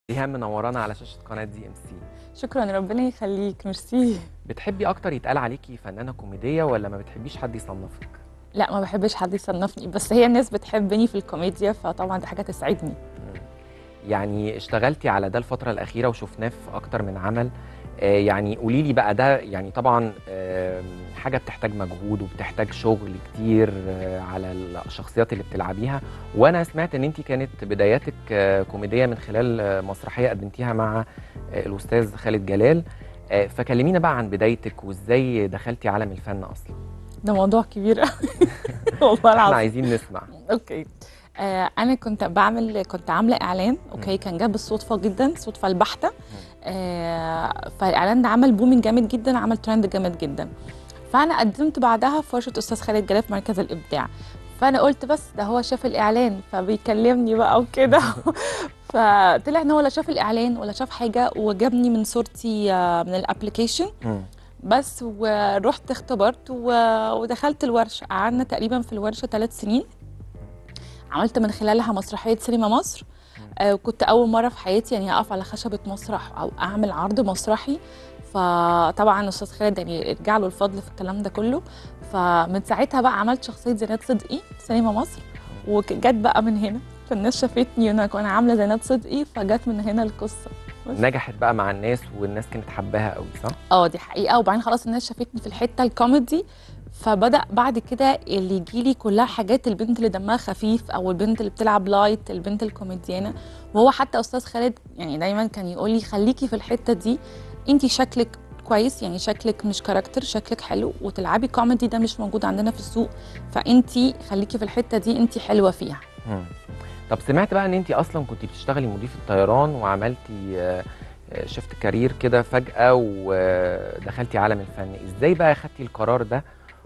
ريهام منورانا على شاشه قناه دي ام سي شكرا ربنا يخليك ميرسي بتحبي اكتر يتقال عليكي فنانه كوميديه ولا ما بتحبيش حد يصنفك لا ما بحبش حد يصنفني بس هي الناس بتحبني في الكوميديا فطبعا دي حاجه تسعدني مم. يعني اشتغلتي على ده الفتره الاخيره وشفناه في اكتر من عمل آه، يعني قولي لي بقى ده يعني طبعا آم، حاجه بتحتاج مجهود وبتحتاج شغل كتير آه، على الشخصيات اللي بتلعبيها وانا سمعت ان انت كانت بداياتك آه، كوميديه من خلال آه، مسرحيه قدمتيها مع آه، الاستاذ خالد جلال آه، فكلمينا بقى عن بدايتك وازاي دخلتي عالم الفن اصلا ده موضوع كبير قوي والله احنا العظيم عايزين نسمع اوكي آه انا كنت بعمل كنت عامله اعلان اوكي كان جاب بالصدفه جدا صدفه البحته آه فالاعلان ده عمل بومينج جامد جدا عمل ترند جامد جدا فانا قدمت بعدها في ورشه استاذ خالد جلال في مركز الابداع فانا قلت بس ده هو شاف الاعلان فبيكلمني بقى وكده فطلع ان هو لا شاف الاعلان ولا شاف حاجه وجابني من صورتي آه، من الابلكيشن مم. بس ورحت اختبرت و- ودخلت الورشه قعدنا تقريبا في الورشه ثلاث سنين عملت من خلالها مسرحيه سينما مصر آه، وكنت اول مره في حياتي يعني اقف على خشبه مسرح او اعمل عرض مسرحي فطبعا استاذ خالد يعني ارجع له الفضل في الكلام ده كله فمن ساعتها بقى عملت شخصيه زينات صدقي في سينما مصر وجت بقى من هنا فالناس شافتني وانا كنت عامله زينات صدقي فجت من هنا القصه بس. نجحت بقى مع الناس والناس كانت حباها قوي صح اه دي حقيقه وبعدين خلاص الناس شافتني في الحته الكوميدي فبدا بعد كده اللي يجي لي كلها حاجات البنت اللي دمها خفيف او البنت اللي بتلعب لايت البنت الكوميديانه وهو حتى استاذ خالد يعني دايما كان يقول لي خليكي في الحته دي انت شكلك كويس يعني شكلك مش كاركتر شكلك حلو وتلعبي كوميدي ده مش موجود عندنا في السوق فانت خليكي في الحته دي انت حلوه فيها مم. طب سمعت بقى ان انت اصلا كنت بتشتغلي مضيف الطيران وعملتي آه، آه، شفت كارير كده فجأة ودخلتي عالم الفن ازاي بقى خدتي القرار ده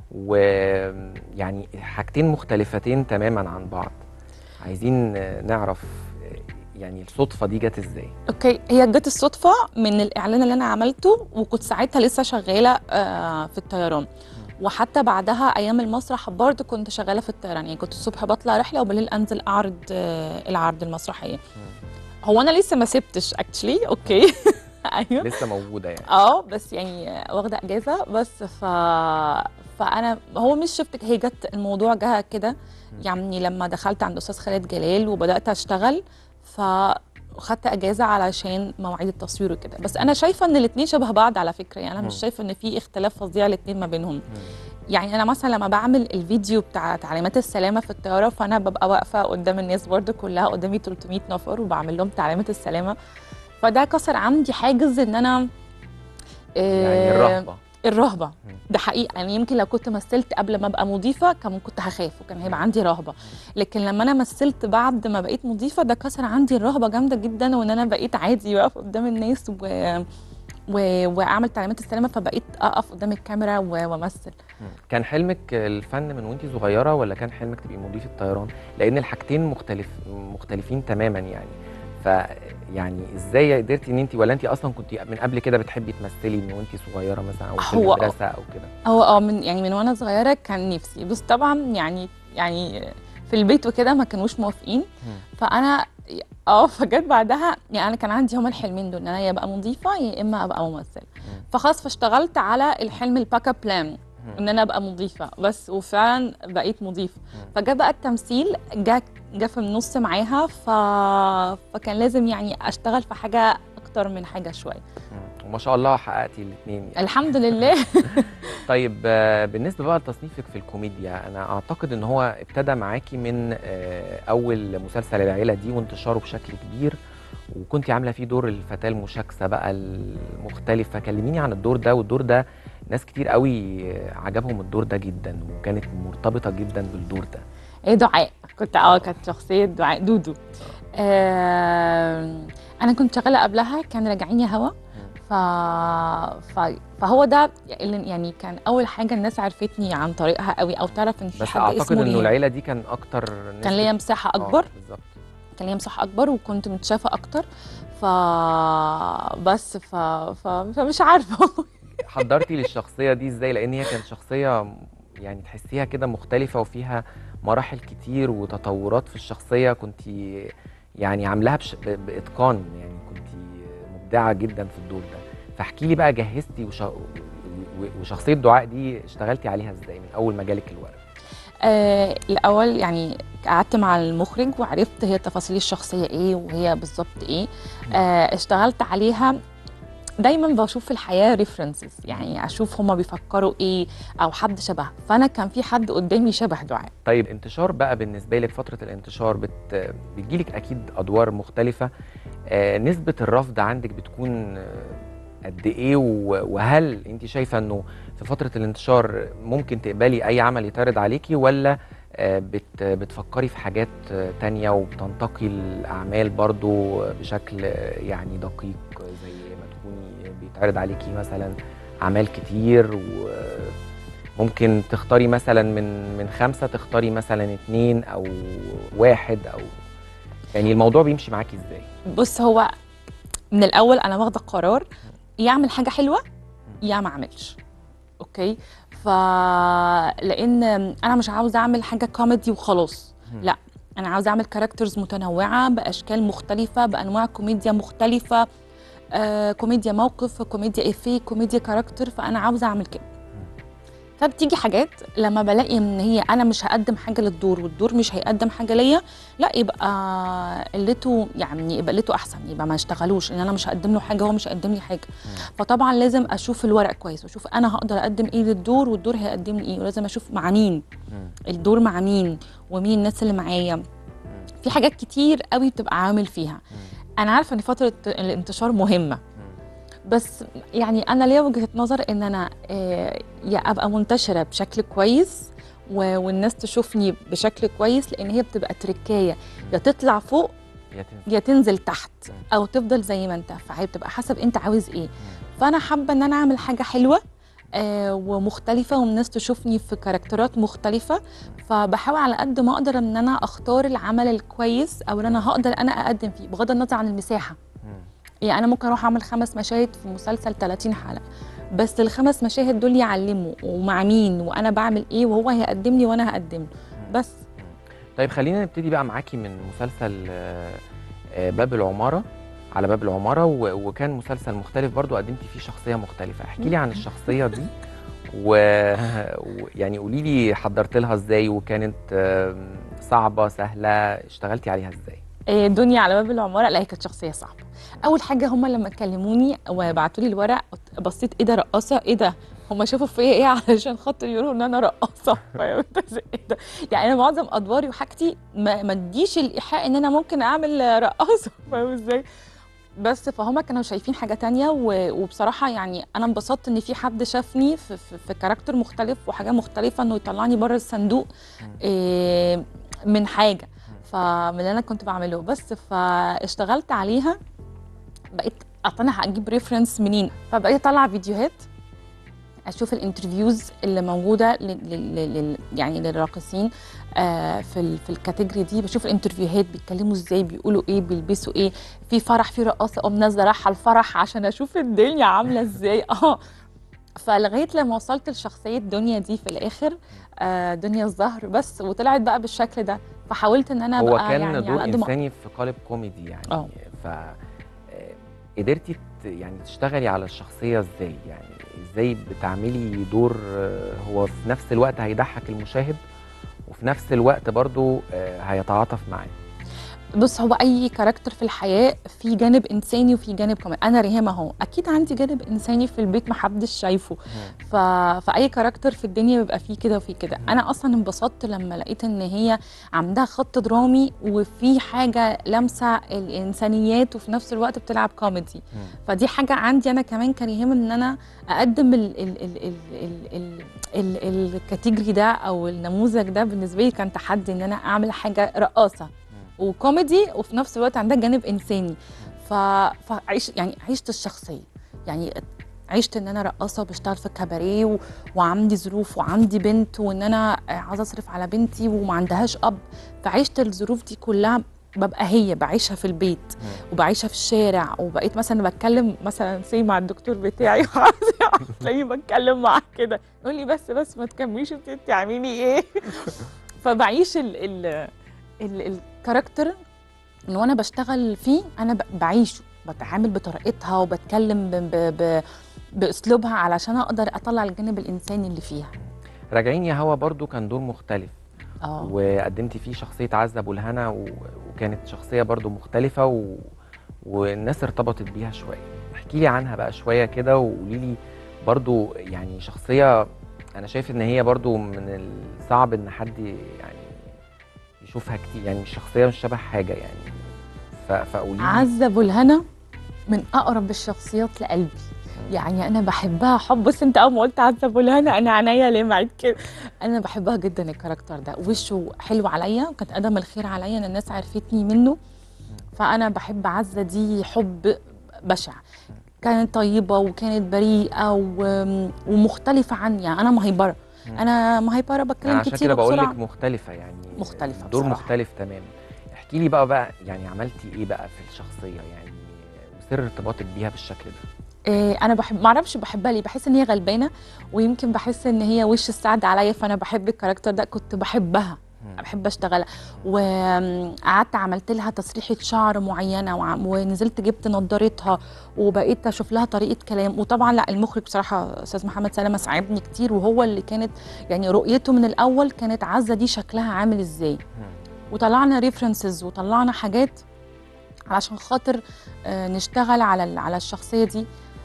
ويعني حاجتين مختلفتين تماما عن بعض عايزين آه، نعرف آه، يعني الصدفة دي جت ازاي اوكي هي جت الصدفه من الاعلان اللي انا عملته وكنت ساعتها لسه شغاله آه، في الطيران وحتى بعدها ايام المسرح برضه كنت شغاله في الطيران يعني كنت الصبح بطلع رحله وبالليل انزل اعرض آه، العرض المسرحيه هو انا لسه ما سبتش اكشلي اوكي ايوه لسه موجودة يعني اه بس يعني آه، واخده اجازه بس ف فانا هو مش شفت هي جت الموضوع جه كده يعني لما دخلت عند استاذ خالد جلال وبدات اشتغل فخدت اجازه علشان مواعيد التصوير وكده بس انا شايفه ان الاثنين شبه بعض على فكره يعني انا مش مم. شايفه ان في اختلاف فظيع الاثنين ما بينهم مم. يعني انا مثلا لما بعمل الفيديو بتاع تعليمات السلامه في الطياره فانا ببقى واقفه قدام الناس برضو كلها قدامي 300 نفر وبعمل لهم تعليمات السلامه فده كسر عندي حاجز ان انا يعني آه، الرهبة الرهبه مم. ده حقيقه يعني يمكن لو كنت مثلت قبل ما ابقى مضيفه كان كنت هخاف وكان هيبقى عندي رهبه لكن لما انا مثلت بعد ما بقيت مضيفه ده كسر عندي الرهبه جامده جدا وان انا بقيت عادي واقف قدام الناس و... و... واعمل تعليمات السلامه فبقيت اقف قدام الكاميرا و... وامثل مم. كان حلمك الفن من وانت صغيره ولا كان حلمك تبقي مضيفه طيران لان الحاجتين مختلف مختلفين تماما يعني ف يعني ازاي قدرتي ان انت ولا انت اصلا كنت من قبل كده بتحبي تمثلي من وانت صغيره مثلا او في هو- المدرسه او كده هو اه من يعني من وانا صغيره كان نفسي بس طبعا يعني يعني في البيت وكده ما كانوش موافقين فانا اه فجت بعدها يعني انا كان عندي هما الحلمين دول ان انا يا ابقى مضيفه يا اما ابقى ممثله فخلاص فاشتغلت على الحلم الباك اب بلان ان انا ابقى مضيفه بس وفعلا بقيت مضيفه فجاء بقى التمثيل جا جا في النص معاها ف... فكان لازم يعني اشتغل في حاجه اكتر من حاجه شويه مم. وما شاء الله حققتي الاثنين يعني. الحمد لله طيب آه، بالنسبه بقى لتصنيفك في الكوميديا انا اعتقد ان هو ابتدى معاكي من آه، اول مسلسل العيله دي وانتشاره بشكل كبير وكنت عامله فيه دور الفتاه المشاكسه بقى المختلفه كلميني عن الدور ده والدور ده ناس كتير قوي عجبهم الدور ده جدا وكانت مرتبطه جدا بالدور ده ايه دعاء كنت اه كانت شخصيه دعاء دودو آه انا كنت شغاله قبلها كان راجعين يا هوا ف... ف... فهو ده اللي يعني كان اول حاجه الناس عرفتني عن طريقها قوي او تعرف ان في بس حد اعتقد اسمه انه ريهام. العيله دي كان اكتر كان ليا مساحه اكبر بالظبط كان ليا مساحه اكبر وكنت متشافه اكتر ف بس ف... ف... فمش عارفه حضرتي للشخصيه دي ازاي لان هي كانت شخصيه يعني تحسيها كده مختلفه وفيها مراحل كتير وتطورات في الشخصيه كنت يعني عاملاها بش... ب- باتقان يعني كنت مبدعه جدا في الدور ده فاحكي لي بقى جهزتي وش... و- وشخصيه دعاء دي اشتغلتي عليها ازاي من اول ما جالك الورق آه الاول يعني قعدت مع المخرج وعرفت هي تفاصيل الشخصيه ايه وهي بالظبط ايه آه اشتغلت عليها دايما بشوف في الحياه ريفرنسز يعني اشوف هما بيفكروا ايه او حد شبه فانا كان في حد قدامي شبه دعاء طيب انتشار بقى بالنسبه لك فتره الانتشار بت... بتجيلك اكيد ادوار مختلفه آه نسبه الرفض عندك بتكون آه، قد ايه و- وهل انت شايفه انه في فتره الانتشار ممكن تقبلي اي عمل يتعرض عليكي ولا آه، بت... بتفكري في حاجات آه، تانية وبتنتقي الاعمال برضو بشكل آه، يعني دقيق زي ما تكوني بيتعرض عليكي مثلا اعمال كتير و ممكن تختاري مثلا من من خمسه تختاري مثلا اتنين او واحد او يعني الموضوع بيمشي معاكي ازاي؟ بص هو من الاول انا واخده قرار يا اعمل حاجه حلوه يا ما اعملش اوكي ف لان انا مش عاوزه اعمل حاجه كوميدي وخلاص مم. لا انا عاوزه اعمل كاركترز متنوعه باشكال مختلفه بانواع كوميديا مختلفه آه كوميديا موقف كوميديا افيه كوميديا كاركتر فانا عاوزه اعمل كده فبتيجي حاجات لما بلاقي ان هي انا مش هقدم حاجه للدور والدور مش هيقدم حاجه ليا لا يبقى قلته يعني يبقى قلته احسن يبقى ما اشتغلوش ان انا مش هقدم له حاجه هو مش هيقدم لي حاجه فطبعا لازم اشوف الورق كويس واشوف انا هقدر اقدم ايه للدور والدور هيقدم لي ايه ولازم اشوف مع مين مم. الدور مع مين ومين الناس اللي معايا في حاجات كتير قوي بتبقى عامل فيها انا عارفه ان فتره الانتشار مهمه بس يعني انا ليا وجهه نظر ان انا آه، يا ابقى منتشره بشكل كويس و- والناس تشوفني بشكل كويس لان هي بتبقى تركايه يا تطلع فوق يا تنسي يا تنزل تحت مم. او تفضل زي ما انت فهي بتبقى حسب انت عاوز ايه فانا حابه ان انا اعمل حاجه حلوه آه ومختلفه والناس تشوفني في كاركترات مختلفه فبحاول على قد ما اقدر ان انا اختار العمل الكويس او اللي انا هقدر انا اقدم فيه بغض النظر عن المساحه مم. يعني انا ممكن اروح اعمل خمس مشاهد في مسلسل 30 حلقه بس الخمس مشاهد دول يعلموا ومع مين وانا بعمل ايه وهو هيقدم لي وانا هقدم له بس طيب خلينا نبتدي بقى معاكي من مسلسل آه، آه، باب العمارة على باب العمارة و- وكان مسلسل مختلف برضو قدمتي فيه شخصية مختلفة احكي لي عن الشخصية دي ويعني قولي لي حضرت لها ازاي وكانت آم، صعبة سهلة اشتغلتي عليها ازاي إيه، دنيا على باب العماره لا هي كانت شخصيه صعبه اول حاجه هم لما كلموني وبعتوا لي الورق بصيت ايه ده رقاصه ايه ده هم شافوا فيا ايه علشان خاطر يقولوا ان انا رقاصه فاهم انت ازاي؟ ايه ده يعني انا معظم ادواري وحاجتي ما ما اديش الايحاء ان انا ممكن اعمل رقاصه فاهم ازاي بس فهم كانوا شايفين حاجه تانية و- وبصراحه يعني انا انبسطت ان في حد شافني في, في, في كاركتر مختلف وحاجه مختلفه انه يطلعني بره الصندوق إيه من حاجه فمن اللي انا كنت بعمله بس فاشتغلت عليها بقيت اصل انا هجيب ريفرنس منين فبقيت اطلع فيديوهات اشوف الانترفيوز اللي موجوده لل لل لل يعني للراقصين آه في ال في الكاتيجوري دي بشوف الانترفيوهات بيتكلموا ازاي بيقولوا ايه بيلبسوا ايه في فرح في رقاصه اقوم نازله رايحه الفرح عشان اشوف الدنيا عامله ازاي اه فلغايه لما وصلت لشخصيه دنيا دي في الاخر آه دنيا الزهر بس وطلعت بقى بالشكل ده فحاولت ان انا هو ابقى كان يعني دور على قد ما انساني في قالب كوميدي يعني اه. ف آه، قدرتي ت- يعني تشتغلي على الشخصيه ازاي يعني ازاي بتعملي دور آه، هو في نفس الوقت هيضحك المشاهد وفي نفس الوقت برضو آه، هيتعاطف معاه بص هو اي كاركتر في الحياه في جانب انساني وفي جانب كمان انا ريهام اهو اكيد عندي جانب انساني في البيت ما حدش شايفه ف... فاي كاركتر في الدنيا بيبقى فيه كده وفيه كده انا اصلا انبسطت لما لقيت ان هي عندها خط درامي وفي حاجه لامسه الانسانيات وفي نفس الوقت بتلعب كوميدي فدي حاجه عندي انا كمان كريهام ان انا اقدم ال ال ال ال ال ال ال الكاتيجوري ده او النموذج ده بالنسبه لي كان تحدي ان انا اعمل حاجه رقاصه وكوميدي وفي نفس الوقت عندها جانب انساني ف... فعيش يعني عشت الشخصيه يعني عشت ان انا رقاصه وبشتغل في كباريه و... وعندي ظروف وعندي بنت وان انا عايزه اصرف على بنتي وما عندهاش اب فعشت الظروف دي كلها ببقى هي بعيشها في البيت وبعيشها في الشارع وبقيت مثلا بتكلم مثلا سي مع الدكتور بتاعي تلاقيني بتكلم معاه كده يقول لي بس بس ما تكمليش انت بتعملي ايه فبعيش ال ال ال الكاركتر ان وانا بشتغل فيه انا ب- بعيشه بتعامل بطريقتها وبتكلم ب... ب... ب... باسلوبها علشان اقدر اطلع الجانب الانساني اللي فيها راجعين يا هوا برضو كان دور مختلف اه وقدمتي فيه شخصيه عزه ابو الهنا و... وكانت شخصيه برضو مختلفه و... والناس ارتبطت بيها شويه احكي لي عنها بقى شويه كده وقولي لي برضو يعني شخصيه انا شايف ان هي برضو من الصعب ان حد يعني يشوفها كتير يعني مش شخصيه مش شبه حاجه يعني ف... فقولي لي عزة ابو الهنا من اقرب الشخصيات لقلبي يعني انا بحبها حب بص انت اول ما قلت عزة ابو الهنا انا عينيا لمعت كده انا بحبها جدا الكاركتر ده وشه حلو عليا وكانت قدم الخير عليا ان الناس عرفتني منه فانا بحب عزة دي حب بشع كانت طيبه وكانت بريئه و- ومختلفه عني يعني انا مهيبره مم. انا مهيبره بتكلم انا عشان كتير كده بقول لك وبسرعه مختلفه يعني مختلفة دور بصراحة. مختلف تماما احكي لي بقى بقى يعني عملتي ايه بقى في الشخصيه يعني وسر ارتباطك بيها بالشكل ده إيه انا بحب معرفش بحبها ليه بحس ان هي غلبانه ويمكن بحس ان هي وش السعد عليا فانا بحب الكاركتر ده كنت بحبها مم. بحب اشتغلها وقعدت عملت لها تسريحه شعر معينه وع- ونزلت جبت نضارتها وبقيت اشوف لها طريقه كلام وطبعا لا المخرج بصراحه استاذ محمد سلامه ساعدني كتير وهو اللي كانت يعني رؤيته من الاول كانت عزه دي شكلها عامل ازاي مم. وطلعنا ريفرنسز وطلعنا حاجات علشان خاطر آه، نشتغل على ال- على الشخصيه دي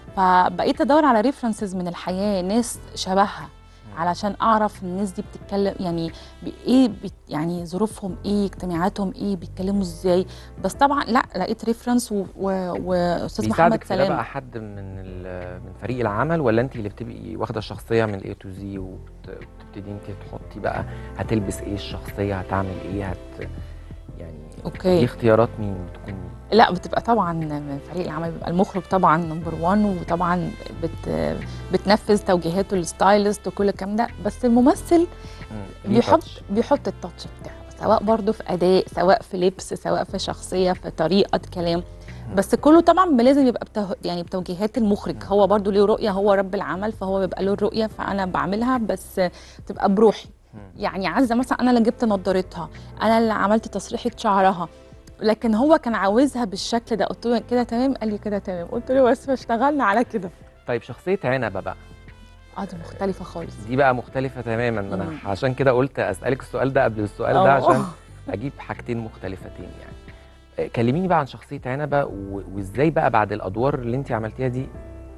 فبقيت ادور على ريفرنسز من الحياه ناس شبهها علشان اعرف الناس دي بتتكلم يعني بايه بت يعني ظروفهم ايه اجتماعاتهم ايه بيتكلموا ازاي بس طبعا لا لقيت ريفرنس و- و- واستاذ محمد بيساعدك في ده سلام بقى حد من ال- من فريق العمل ولا انت اللي بتبقي واخده الشخصيه من A to Z وبتبتدي انت تحطي بقى هتلبس ايه الشخصيه هتعمل ايه هت يعني اوكي دي اختيارات مين تكون لا بتبقى طبعا من فريق العمل بيبقى المخرج طبعا نمبر 1 وطبعا بت بتنفذ توجيهاته الستايلست وكل الكلام ده بس الممثل مم. ليه بيحط touch. بيحط التاتش بتاعه سواء برضه في اداء سواء في لبس سواء في شخصيه في طريقه كلام بس كله طبعا لازم يبقى بتو... يعني بتوجيهات المخرج هو برضه له رؤيه هو رب العمل فهو بيبقى له الرؤيه فانا بعملها بس تبقى بروحي مم. يعني عزه مثلا انا اللي جبت نضارتها انا اللي عملت تسريحه شعرها لكن هو كان عاوزها بالشكل ده قلت له كده تمام قال لي كده تمام قلت له بس اشتغلنا على كده طيب شخصيه عنبه بقى اه دي مختلفه خالص دي بقى مختلفه تماما ما انا مم. عشان كده قلت اسالك السؤال ده قبل السؤال ده آه. عشان اجيب حاجتين مختلفتين يعني آه، كلميني بقى عن شخصيه عنبه و- وازاي بقى بعد الادوار اللي انت عملتيها دي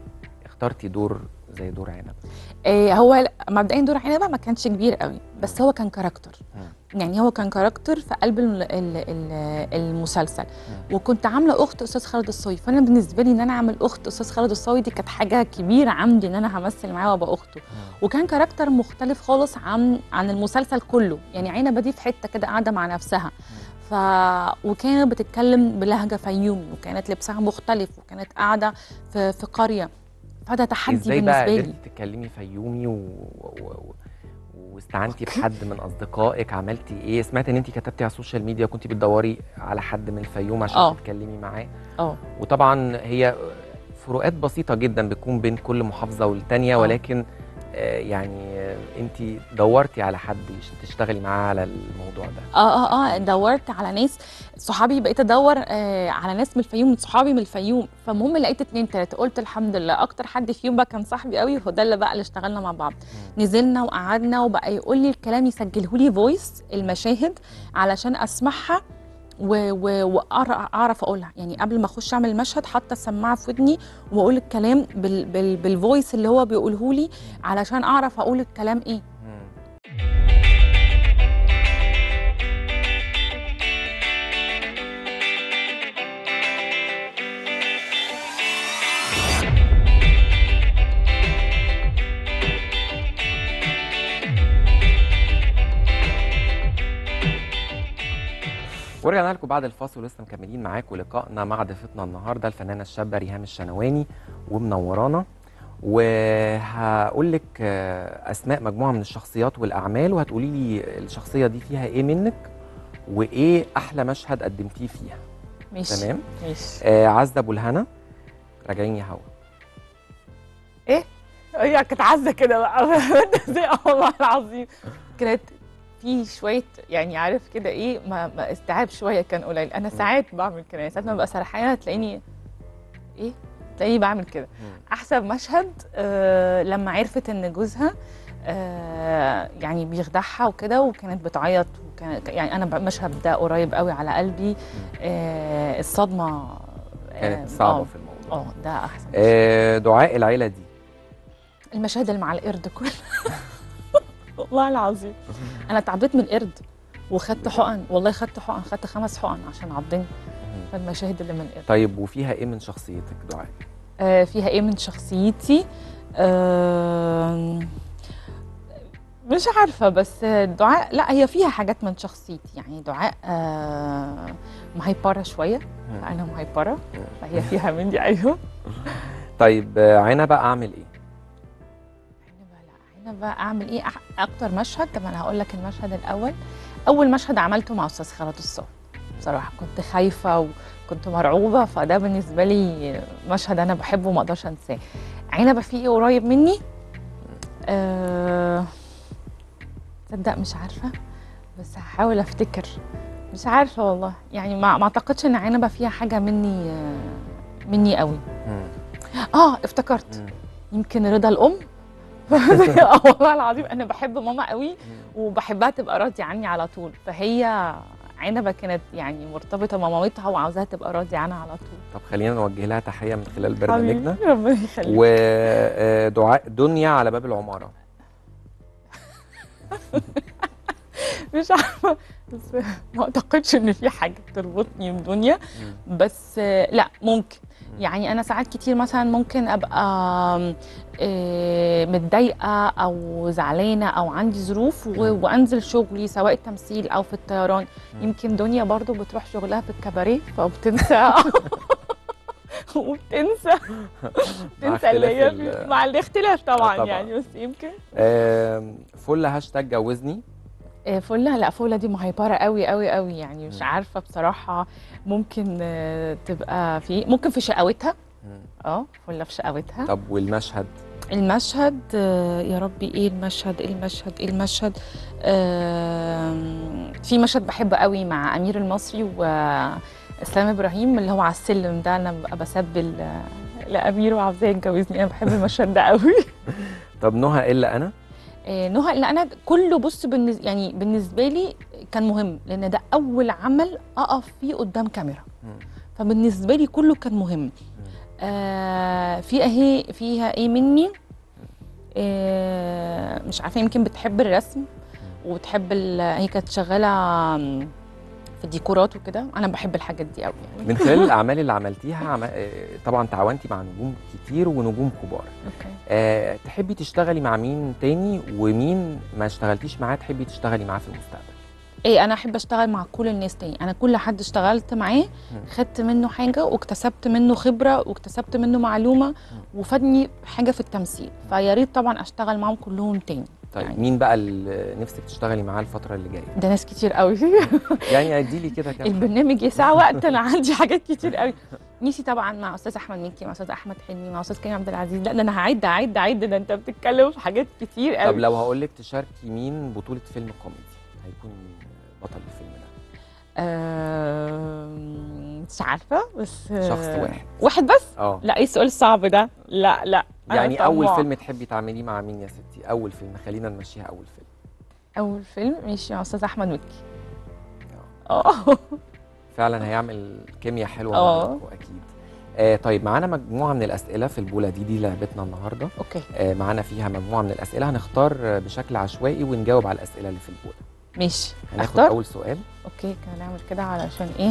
اخترتي دور زي دور عنبه آه هو مبدئيا دور عنبه ما كانش كبير قوي بس هو كان كاركتر يعني هو كان كاركتر في قلب ال- ال- ال- المسلسل وكنت عامله اخت استاذ خالد الصاوي فانا بالنسبه لي ان انا اعمل اخت استاذ خالد الصاوي دي كانت حاجه كبيره عندي ان انا همثل معاه وابقى اخته وكان كاركتر مختلف خالص عن عن المسلسل كله يعني عنبه دي في حته كده قاعده مع نفسها ف وكانت بتتكلم بلهجه فيومي وكانت لبسها مختلف وكانت قاعده في في قريه فده تحدي ازاي بقى بالنسبه قدرتي لي تتكلمي فيومي و... و... و... واستعنتي بحد من اصدقائك عملتي ايه سمعت ان انت كتبتي على السوشيال ميديا كنتي بتدوري على حد من الفيوم عشان آه. تتكلمي معاه اه وطبعا هي فروقات بسيطه جدا بتكون بين كل محافظه والتانيه آه. ولكن آه، يعني انت دورتي على حد يش- تشتغلي معاه على الموضوع ده اه اه اه دورت على ناس صحابي بقيت ادور آه على ناس من الفيوم من صحابي من الفيوم فالمهم لقيت اتنين تلاته قلت الحمد لله اكتر حد فيهم بقى كان صاحبي قوي هو ده اللي بقى اللي اشتغلنا مع بعض نزلنا وقعدنا وبقى يقول لي الكلام يسجله لي فويس المشاهد علشان اسمعها واعرف اقولها يعني قبل ما اخش اعمل المشهد حاطه السماعه في ودني واقول الكلام بال بال بالفويس اللي هو بيقوله لي علشان اعرف اقول الكلام ايه مم. ورجعنا لكم بعد الفاصل ولسه مكملين معاكم لقائنا مع ضيفتنا النهارده الفنانه الشابه ريهام الشنواني ومنورانا وهقول لك آه، اسماء مجموعه من الشخصيات والاعمال وهتقولي لي الشخصيه دي فيها ايه منك وايه احلى مشهد قدمتيه فيها ماشي تمام ماشي آه عزه ابو الهنا راجعين يا هوا هي كانت عزه كده بقى زي اه والله العظيم كانت في شويه يعني عارف كده ايه ما, ما استيعاب شويه كان قليل انا ساعات بعمل كده يعني ساعات ما ببقى سرحانه تلاقيني ايه تلاقيني بعمل كده مم. احسن مشهد آه لما عرفت ان جوزها آه يعني بيخدعها وكده وكانت بتعيط وكان يعني انا ب- المشهد ده قريب قوي على قلبي آه الصدمه آه، كانت صعبه آه، في الموضوع اه ده احسن مشهد. آه دعاء العيله دي المشاهد اللي مع القرد كلها والله العظيم انا اتعبت من القرد وخدت حقن والله خدت حقن خدت خمس حقن عشان عضني مم. فالمشاهد اللي من القرد طيب وفيها ايه من شخصيتك دعاء آه فيها ايه من شخصيتي آه مش عارفة بس دعاء لا هي فيها حاجات من شخصيتي يعني دعاء آه مهيبرة شوية مم. أنا مهيبرة مم. فهي فيها مني أيوه طيب آه، عنبه اعمل ايه عنبة لا عنبة أعمل إيه أح- أكتر مشهد طب أنا هقول لك المشهد الأول أول مشهد عملته مع أستاذ خالد الصاوي بصراحة كنت خايفة وكنت مرعوبة فده بالنسبة لي مشهد أنا بحبه وما أقدرش أنساه عنبة فيه إيه قريب مني أه... تصدق مش عارفة بس هحاول أفتكر مش عارفة والله يعني ما, ما أعتقدش إن عنبة فيها حاجة مني آه، مني قوي مم. آه افتكرت مم. يمكن رضا الام اه والله العظيم انا بحب ماما قوي مم. وبحبها تبقى راضيه عني على طول فهي عنبه كانت يعني مرتبطه بمامتها وعاوزاها تبقى راضيه عنها على طول طب خلينا نوجه لها تحيه من خلال برنامجنا حبيبي، ربنا يخليك ودعاء دنيا على باب العماره مش عارفه بس ما اعتقدش ان في حاجه تربطني بدنيا مم. بس آه، لا ممكن مم. يعني انا ساعات كتير مثلا ممكن ابقى آه، متضايقه او زعلانه او عندي ظروف و- مم. وانزل شغلي سواء التمثيل او في الطيران مم. يمكن دنيا برضو بتروح شغلها في الكباريه فبتنسى وبتنسى مع بتنسى اللي هي اختلاف في- ال- مع الاختلاف طبعا, طبعاً. يعني بس يمكن آم، فل هاشتاج جوزني آه، فله لا فله دي مهيبره قوي قوي قوي يعني مش مم. عارفه بصراحه ممكن آه، تبقى في ممكن في شقاوتها مم. اه فله في شقاوتها طب والمشهد المشهد آه، يا ربي ايه المشهد ايه المشهد ايه المشهد آم، في مشهد بحبه قوي مع امير المصري واسلام ابراهيم اللي هو على السلم ده انا ببقى بسبل آه، لامير وعاوزاه يتجوزني انا بحب المشهد ده قوي طب نهى الا انا آه، نهى اللي انا كله بص بالنسبه يعني بالنسبه لي كان مهم لان ده اول عمل اقف فيه قدام كاميرا مم. فبالنسبه لي كله كان مهم آه في اهي فيها ايه مني آه مش عارفه يمكن بتحب الرسم وبتحب ال- هي كانت شغاله آم، في الديكورات وكده انا بحب الحاجات دي قوي يعني من خلال الاعمال اللي عملتيها عم... آه، طبعا تعاونتي مع نجوم كتير ونجوم كبار اوكي أه تحبي تشتغلي مع مين تاني ومين ما اشتغلتيش معاه تحبي تشتغلي معاه في المستقبل ايه انا احب اشتغل مع كل الناس تاني انا كل حد اشتغلت معاه خدت منه حاجه واكتسبت منه خبره واكتسبت منه معلومه وفادني حاجه في التمثيل فيا ريت طبعا اشتغل معاهم كلهم تاني طيب يعني. مين بقى اللي نفسك تشتغلي معاه الفتره اللي جايه ده ناس كتير قوي يعني ادي لي كده كام البرنامج يسع وقت انا عندي حاجات كتير قوي نفسي طبعا مع استاذ احمد مكي مع استاذ احمد حلمي مع استاذ كريم عبد العزيز لا ده انا هعد هعد هعد ده انت بتتكلم في حاجات كتير طب قوي لو هقول لك تشاركي مين بطوله فيلم كوميدي هيكون مين بطل الفيلم ده آم، مش عارفه بس آه، شخص واحد. واحد بس اه لا ايه السؤال الصعب ده لا لا أنا يعني اول طماعة. فيلم تحبي تعمليه مع مين يا ستي اول فيلم خلينا نمشيها اول فيلم اول فيلم ماشي مع استاذ احمد مكي اه فعلا هيعمل كيمياء حلوه آه. معاكم اكيد آه طيب معانا مجموعه من الاسئله في البوله دي دي لعبتنا النهارده اوكي آه معانا فيها مجموعه من الاسئله هنختار آه، بشكل عشوائي ونجاوب على الاسئله اللي في البوله ماشي هناخد اختار اول سؤال اوكي كان هنعمل كده علشان ايه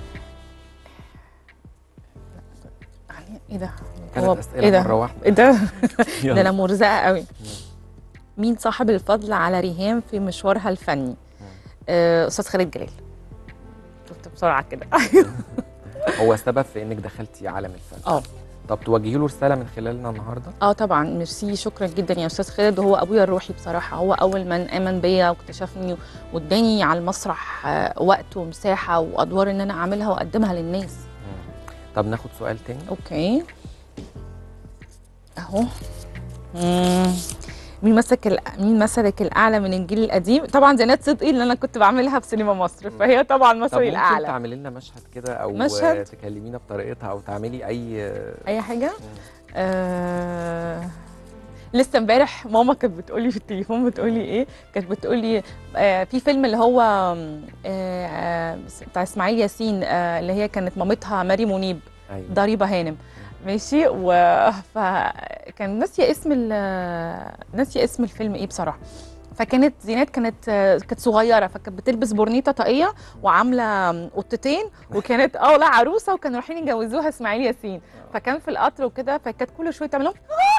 يعني ايه ده كانت هو اسئله ايه ده مره واحده ايه ده ده يلا. انا مرزقه قوي مين صاحب الفضل على ريهام في مشوارها الفني آه، استاذ خالد جلال شفت بسرعه كده هو سبب في انك دخلتي عالم الفن اه طب توجهي له رساله من خلالنا النهارده اه طبعا ميرسي شكرا جدا يا استاذ خالد وهو ابويا الروحي بصراحه هو اول من امن بيا واكتشفني واداني على المسرح آه، وقت ومساحه وادوار ان انا اعملها واقدمها للناس طب ناخد سؤال تاني اوكي اهو مم. مين مسك ال- مين مثلك الاعلى من الجيل القديم طبعا زينات صدقي اللي انا كنت بعملها في سينما مصر فهي طبعا طب مثلي ممكن الاعلى تعملي لنا مشهد كده او مشهد؟ تكلمينا بطريقتها او تعملي اي اي حاجه آه... لسه امبارح ماما كانت بتقولي في التليفون بتقولي ايه كانت بتقولي آه في فيلم اللي هو آه آه بتاع اسماعيل ياسين آه اللي هي كانت مامتها ماري منيب ايوه ضريبه هانم ماشي و فكان ناسيه اسم ال- ناسيه اسم الفيلم ايه بصراحه فكانت زينات كانت كانت صغيره فكانت بتلبس برنيطه طاقيه وعامله قطتين وكانت اه لا عروسه وكانوا رايحين يجوزوها اسماعيل ياسين فكان في القطر وكده فكانت كل شويه تعمل لهم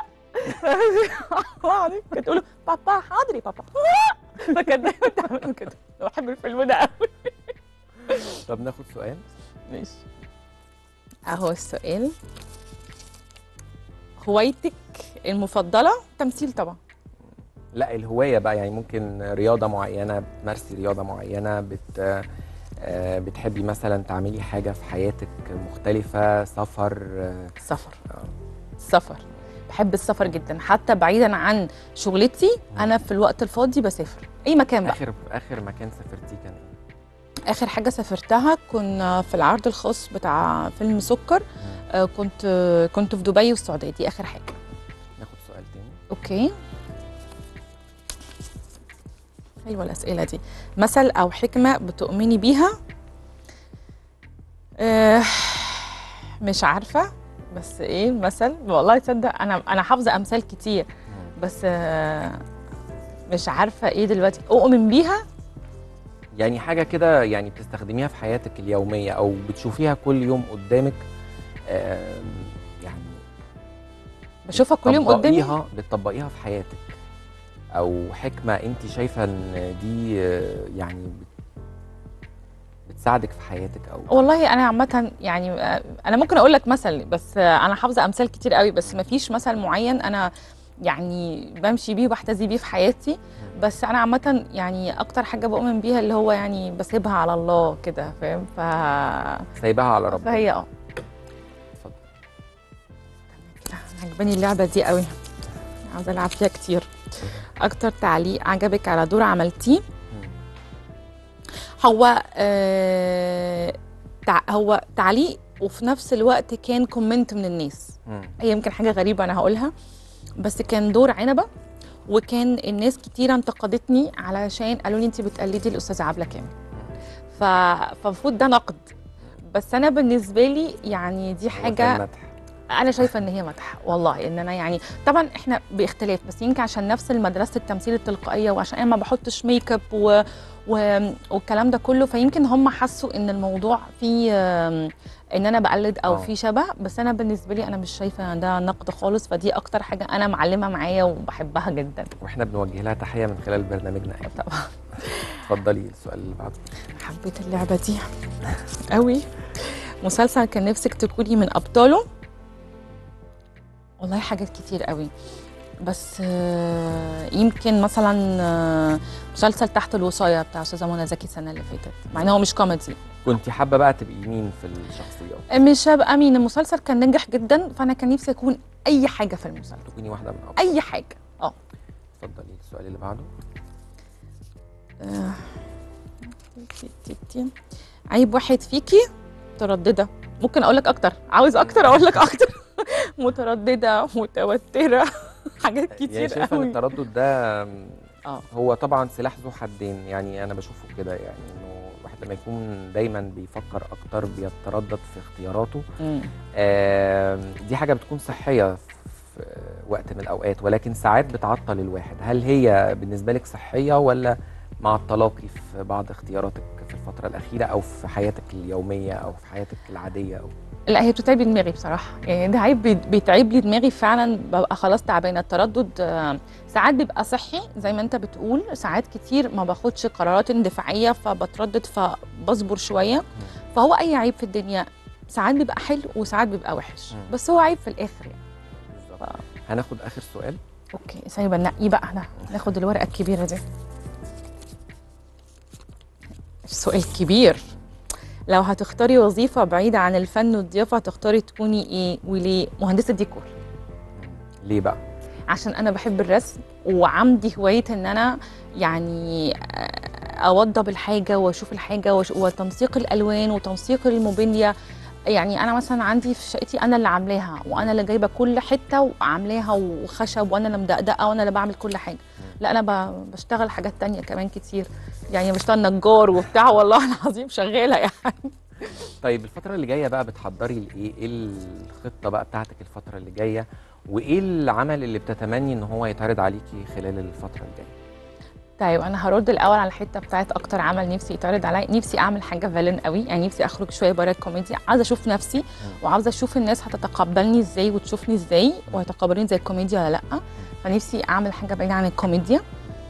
كانت تقول له بابا حاضر يا بابا فكانت دايما تعمل كده بحب الفيلم ده قوي طب ناخد سؤال ماشي اهو السؤال هوايتك المفضله تمثيل طبعا لا الهوايه بقى يعني ممكن رياضه معينه بتمارسي رياضه معينه بت آه، بتحبي مثلا تعملي حاجه في حياتك مختلفه سفر آه، السفر آه. السفر بحب السفر جدا حتى بعيدا عن شغلتي انا في الوقت الفاضي بسافر اي مكان بقى اخر اخر مكان سافرتيه كان ايه اخر حاجه سافرتها كنا في العرض الخاص بتاع فيلم سكر آه، كنت آه، كنت في دبي والسعوديه دي اخر حاجه ناخد سؤال تاني اوكي حلوه الاسئله دي مثل او حكمه بتؤمني بيها آه مش عارفه بس ايه مثل والله تصدق انا انا حافظه امثال كتير بس آه مش عارفه ايه دلوقتي اؤمن بيها يعني حاجه كده يعني بتستخدميها في حياتك اليوميه او بتشوفيها كل يوم قدامك آم، يعني بشوفها كل يوم قدامي بتطبقيها بتطبقيها في حياتك او حكمه انت شايفه ان دي آه، يعني بت- بتساعدك في حياتك او والله انا عامه يعني آه، انا ممكن اقول لك مثل بس آه، انا حافظه امثال كتير قوي بس ما فيش مثل معين انا يعني بمشي بيه وبحتذي بيه في حياتي بس انا عامه يعني اكتر حاجه بؤمن بيها اللي هو يعني بسيبها على الله كده فاهم ف سايباها على ربنا فهي اه اتفضل. عجباني اللعبه دي قوي عاوزه العب فيها كتير اكتر تعليق عجبك على دور عملتيه مم. هو آه تع... هو تعليق وفي نفس الوقت كان كومنت من الناس مم. هي يمكن حاجه غريبه انا هقولها بس كان دور عنبه وكان الناس كتير انتقدتني علشان قالوا لي انت بتقلدي الاستاذه عبله كامل ف... فالمفروض ده نقد بس انا بالنسبه لي يعني دي هو حاجه كان مدح انا شايفه ان هي مدح والله ان انا يعني طبعا احنا باختلاف بس يمكن عشان نفس مدرسه التمثيل التلقائيه وعشان انا ما بحطش ميك اب و... و... والكلام ده كله فيمكن هم حسوا ان الموضوع فيه آم، ان انا بقلد او آه. في شبه بس انا بالنسبه لي انا مش شايفه ان ده نقد خالص فدي اكتر حاجه انا معلمه معايا وبحبها جدا واحنا بنوجه لها تحيه من خلال برنامجنا أكيد. طبعا اتفضلي السؤال اللي بعده حبيت اللعبه دي قوي مسلسل كان نفسك تكوني من ابطاله والله حاجات كتير قوي بس آه، يمكن مثلا آه، مسلسل تحت الوصايه بتاع استاذه منى زكي السنه اللي فاتت مع ان هو مش كوميدي كنت حابه بقى تبقي مين في الشخصيات مش هبقى مين المسلسل كان نجح جدا فانا كان نفسي اكون اي حاجه في المسلسل تكوني واحده من ابطال اي حاجه اه اتفضلي السؤال اللي بعده آه، تي- تي- تي. عيب واحد فيكي متردده ممكن اقول لك اكتر عاوز اكتر اقول لك اكتر متردده متوتره حاجات يعني كتير شايفه ان قوي التردد ده اه هو طبعا سلاح ذو حدين يعني انا بشوفه كده يعني انه الواحد لما يكون دايما بيفكر اكتر بيتردد في اختياراته مم. آم، دي حاجه بتكون صحيه في وقت من الاوقات ولكن ساعات بتعطل الواحد هل هي بالنسبه لك صحيه ولا مع التلاقي في بعض اختياراتك في الفتره الاخيره او في حياتك اليوميه او في حياتك العاديه او لا هي بتتعب لي دماغي بصراحه يعني ده عيب بيت- بيتعب لي دماغي فعلا ببقى خلاص تعبانه التردد آه، ساعات بيبقى صحي زي ما انت بتقول ساعات كتير ما باخدش قرارات اندفاعيه فبتردد فبصبر شويه فهو اي عيب في الدنيا ساعات بيبقى حلو وساعات بيبقى وحش مم. بس هو عيب في الاخر يعني بالظبط هناخد اخر سؤال اوكي سايبه نقي بقى احنا ناخد الورقه الكبيره دي السؤال كبير لو هتختاري وظيفه بعيده عن الفن والضيافه هتختاري تكوني ايه وليه مهندسه ديكور ليه بقى عشان انا بحب الرسم وعندي هوايه ان انا يعني اوضب الحاجه واشوف الحاجه وش- وتنسيق الالوان وتنسيق الموبيليا يعني انا مثلا عندي في شقتي انا اللي عاملاها وانا اللي جايبه كل حته وعاملاها وخشب وانا اللي مدقدقه وانا اللي بعمل كل حاجه لا انا ب- بشتغل حاجات تانية كمان كتير يعني بشتغل نجار وبتاع والله العظيم شغاله يعني طيب الفترة اللي جاية بقى بتحضري لإيه؟ إيه الخطة بقى بتاعتك الفترة اللي جاية؟ وإيه العمل اللي بتتمني إن هو يتعرض عليكي خلال الفترة الجاية؟ طيب انا هرد الاول على الحته بتاعت اكتر عمل نفسي يتعرض عليا نفسي اعمل حاجه فالن قوي يعني نفسي اخرج شويه بره الكوميديا عايزه اشوف نفسي وعاوزه اشوف الناس هتتقبلني ازاي وتشوفني ازاي وهيتقبلوني زي الكوميديا ولا لا فنفسي اعمل حاجه بعيده عن الكوميديا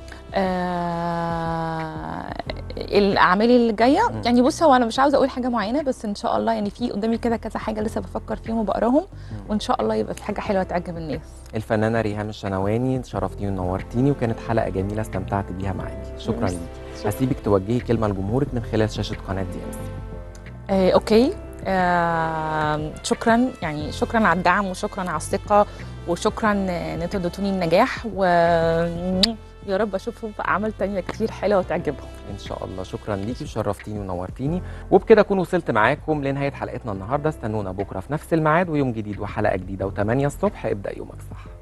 آه الاعمال اللي جايه مم. يعني بص هو انا مش عاوزه اقول حاجه معينه بس ان شاء الله يعني في قدامي كده كذا حاجه لسه بفكر فيهم وبقراهم وان شاء الله يبقى في حاجه حلوه تعجب الناس الفنانة ريهام الشنواني شرفتيني ونورتيني وكانت حلقة جميلة استمتعت بيها معاكي شكرا ميرسي. ليكي هسيبك توجهي كلمة لجمهورك من خلال شاشة قناة دي ام سي آه، اوكي آه، شكرا يعني شكرا على الدعم وشكرا على الثقه وشكرا ان انتوا اديتوني النجاح و يا رب اشوفهم في اعمال تانية كتير حلوه وتعجبهم ان شاء الله شكرا ليكي وشرفتيني ونورتيني وبكده اكون وصلت معاكم لنهايه حلقتنا النهارده استنونا بكره في نفس الميعاد ويوم جديد وحلقه جديده و8 الصبح ابدا يومك صح